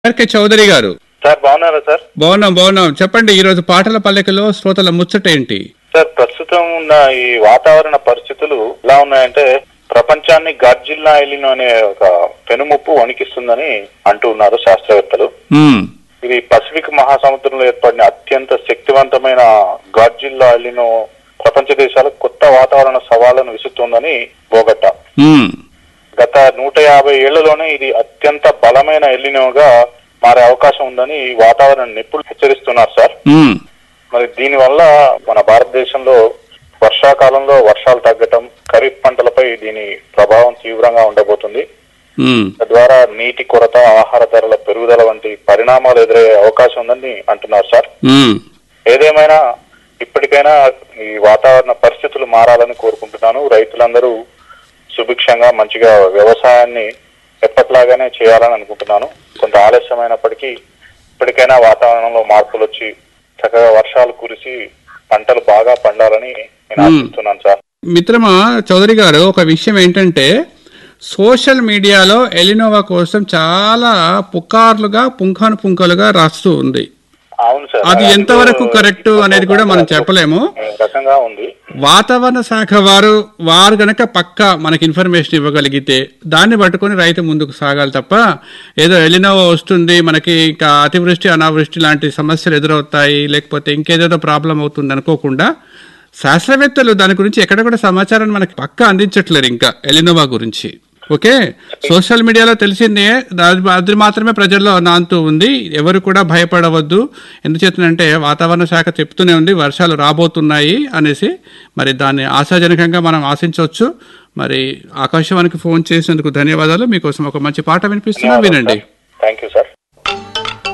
RK Chowdary గారు sir బాగున్నారా sir బాగున్నాం బాగున్నాం చెప్పండి ఈ రోజు పాటల పల్లెకలో శ్రోతల ముచ్చట ఏంటి సార్ ప్రస్తుతం ఉన్న ఈ వాతావరణ పరిస్థితులు ఎలా ఉన్నాయంటే ప్రపంచాన్ని గర్జిల్లా ఎలినో అనే ఒక పెనుముప్పు వణికిస్తుందని అంటూ ఉన్నారు శాస్త్రవేత్తలు మ్మ్. ఇది పసిఫిక్ మహాసముద్రంలో ఏర్పడిన అత్యంత శక్తివంతమైన గాడ్జిల్లా ఎలినో ప్రపంచ దేశాలకు కొత్త వాతావరణ సవాళ్లను విసురుతోందని బోగట్ట మ్మ్. గత నూట యాభై ఏళ్లలోనే ఇది అత్యంత బలమైన ఎల్లినోగా మారే అవకాశం ఉందని ఈ వాతావరణ నిపుణులు హెచ్చరిస్తున్నారు సార్ మ్మ్. మరి దీనివల్ల మన భారతదేశంలో వర్షాకాలంలో వర్షాలు తగ్గటం ఖరీఫ్ పంటలపై దీని ప్రభావం తీవ్రంగా ఉండబోతుంది మ్మ్. తద్వారా నీటి కొరత ఆహార ధరల పెరుగుదల వంటి పరిణామాలు ఎదురయ్యే అవకాశం ఉందని అంటున్నారు సార్ మ్మ్. ఏదేమైనా ఇప్పటికైనా ఈ వాతావరణ పరిస్థితులు మారాలని కోరుకుంటున్నాను రైతులందరూ సుభిక్షంగా మంచిగా వ్యవసాయాన్ని ఎప్పట్లాగానే చేయాలని అనుకుంటున్నాను కొంత ఆలస్యమైనప్పటికీ ఇప్పటికైనా వాతావరణంలో మార్పులు వచ్చి చక్కగా వర్షాలు కురిసి పంటలు బాగా పండాలని నేను మ్మ్. ఆశిస్తున్నాను సార్ మిత్రమా చౌదరి గారు ఒక విషయం ఏంటంటే సోషల్ మీడియాలో ఎలినోవా కోసం చాలా పుకార్లుగా పుంఖాను పుంఖలుగా రాస్తూ ఉంది అవును సార్ అది ఎంతవరకు కరెక్ట్ అనేది కూడా మనం చెప్పలేము ఈ రకంగా ఉంది వాతావరణ శాఖ వారు వారు గనక పక్క మనకి ఇన్ఫర్మేషన్ ఇవ్వగలిగితే దాన్ని పట్టుకొని రైతు ముందుకు సాగాలి తప్ప ఏదో ఎలినోవా వస్తుంది మనకి ఇంకా అతివృష్టి అనావృష్టి లాంటి సమస్యలు ఎదురవుతాయి లేకపోతే ఇంకేదేదో ప్రాబ్లం అవుతుంది అనుకోకుండా శాస్త్రవేత్తలు దాని గురించి ఎక్కడ కూడా సమాచారాన్ని మనకి పక్క అందించట్లేరు ఇంకా ఎలినోవా గురించి ఓకే సోషల్ మీడియాలో తెలిసిందే అది అది మాత్రమే ప్రజల్లో నాంతూ ఉంది ఎవరు కూడా భయపడవద్దు ఎందుచేతనంటే వాతావరణ శాఖ చెప్తూనే ఉంది వర్షాలు రాబోతున్నాయి అనేసి మరి దాన్ని ఆశాజనకంగా మనం ఆశించవచ్చు మరి ఆకాశవాణికి ఫోన్ చేసినందుకు ధన్యవాదాలు మీకోసం ఒక మంచి పాట వినిపిస్తున్నా వినండి థ్యాంక్ యూ సార్